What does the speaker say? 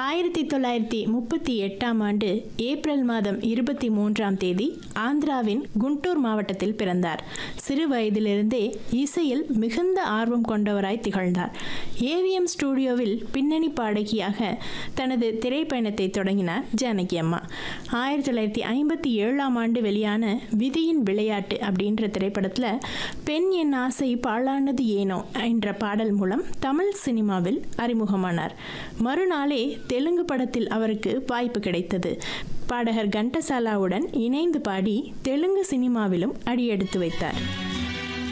ஆயிரத்தி தொள்ளாயிரத்தி முப்பத்தி எட்டாம் ஆண்டு ஏப்ரல் மாதம் இருபத்தி மூன்றாம் தேதி ஆந்திராவின் குண்டூர் மாவட்டத்தில் பிறந்தார் சிறு வயதிலிருந்தே இசையில் மிகுந்த ஆர்வம் கொண்டவராய் திகழ்ந்தார் ஏவிஎம் ஸ்டூடியோவில் பின்னணி பாடகியாக தனது திரைப்பயணத்தை தொடங்கினார் ஜானகி அம்மா ஆயிரத்தி தொள்ளாயிரத்தி ஐம்பத்தி ஏழாம் ஆண்டு வெளியான விதியின் விளையாட்டு அப்படின்ற திரைப்படத்தில் பெண் என் ஆசை பாழானது ஏனோ என்ற பாடல் மூலம் தமிழ் சினிமாவில் அறிமுகமானார் மறுநாளே தெலுங்கு படத்தில் அவருக்கு வாய்ப்பு கிடைத்தது பாடகர் கண்டசாலாவுடன் இணைந்து பாடி தெலுங்கு சினிமாவிலும் அடியெடுத்து வைத்தார்